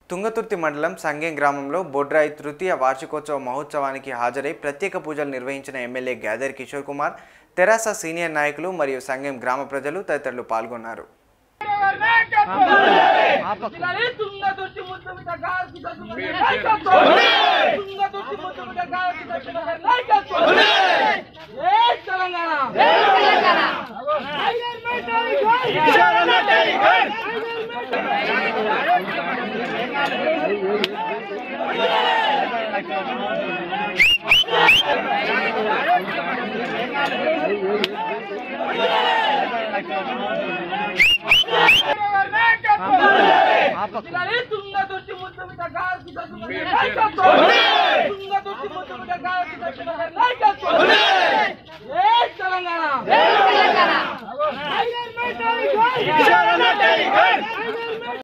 తుంగతుర్తి మండలం సంగెం గ్రామంలో బొడ్రాయి తృతీయ వార్షికోత్సవ మహోత్సవానికి హాజరై ప్రత్యేక పూజలు నిర్వహించిన ఎమ్మెల్యే గ్యాదర్ కిషోర్ కుమార్ తెరాస సీనియర్ నాయకులు మరియు సంగెం గ్రామ ప్రజలు తదితరులు పాల్గొన్నారు తుంగతుర్తి ముద్దు బిడ్డ గారికి దక్కుతుంది నాయకత్వం తుంగతుర్తి ముద్దు బిడ్డ గారికి దక్కుతుంది నాయకత్వం ఏ తెలంగాణ టైగర్ మేటారి గోల్ తుంగతుర్తి ముద్దు బిడ్డ గారికి దక్కుతుంది నాయకత్వం తుంగతుర్తి ముద్దు బిడ్డ గారికి దక్కుతుంది నాయకత్వం ఏ తెలంగాణ టైగర్ మేటారి గోల్